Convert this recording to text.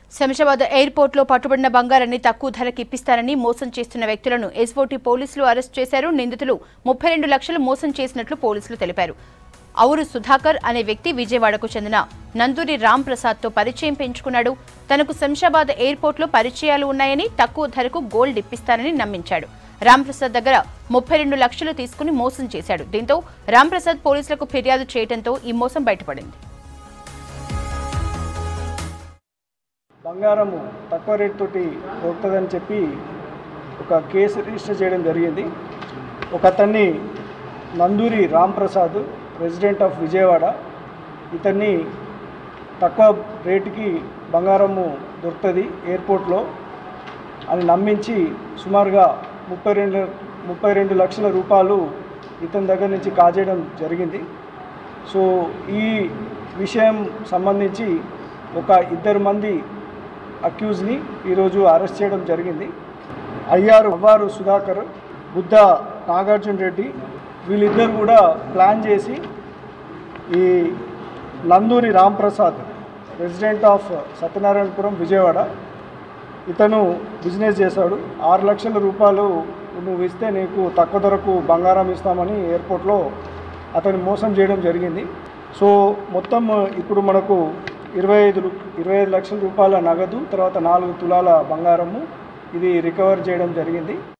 శంషాబాద్ ఎయిర్పోర్ట్లో పట్టుబడిన బంగారాన్ని తక్కువ ధరకి ఇప్పిస్తారని మోసం చేస్తున్న వ్యక్తులను ఎస్ఓటీ పోలీసులు అరెస్ట్ చేశారు నిందితులు ముప్పై రెండు లక్షలు మోసం చేసినట్లు పోలీసులు తెలిపారు ఔరు సుధాకర్ అనే వ్యక్తి విజయవాడకు చెందిన నందూరి రామ్ ప్రసాద్ తో పరిచయం పెంచుకున్నాడు తనకు శంషాబాద్ ఎయిర్పోర్ట్లో పరిచయాలు ఉన్నాయని తక్కువ ధరకు గోల్డ్ ఇప్పిస్తానని నమ్మించాడు రామ్ ప్రసాద్ దగ్గర ముప్పై రెండు లక్షలు తీసుకుని మోసం చేశాడు దీంతో రామ్ ప్రసాద్ పోలీసులకు ఫిర్యాదు చేయడంతో ఈ మోసం బయటపడింది బంగారము తక్కువ రేట్ తోటి దొరుకుతుందని చెప్పి ఒక కేసు రిజిస్టర్ చేయడం జరిగింది ఒక అతన్ని నందూరి రామ్ ప్రసాద్ రెసిడెంట్ ఆఫ్ విజయవాడ ఇతన్ని తక్కువ రేటుకి బంగారము దొరుకుతుంది ఎయిర్పోర్ట్లో అని నమ్మించి సుమారుగా ముప్పై రెండు ముప్పై రెండు లక్షల రూపాయలు ఇతని దగ్గర నుంచి కాజేయడం జరిగింది సో ఈ విషయం సంబంధించి ఒక ఇద్దరు మంది అక్యూజ్ని ఈరోజు అరెస్ట్ చేయడం జరిగింది అయ్యారు అవ్వారు సుధాకర్ బుద్ధ నాగార్జున రెడ్డి వీళ్ళిద్దరు కూడా ప్లాన్ చేసి ఈ నందూరి రాంప్రసాద్ రెసిడెంట్ ఆఫ్ సత్యనారాయణపురం విజయవాడ ఇతను బిజినెస్ చేశాడు ఆరు లక్షల రూపాయలు నువ్వు ఇస్తే నీకు తక్కువ ధరకు బంగారం ఇస్తామని ఎయిర్పోర్ట్లో అతను మోసం చేయడం జరిగింది సో మొత్తం ఇప్పుడు మనకు ఇరవై ఐదు లు- ఇరవై ఐదు లక్షల రూపాయల నగదు తర్వాత నాలుగు తులాల బంగారము ఇది రికవర్ చేయడం జరిగింది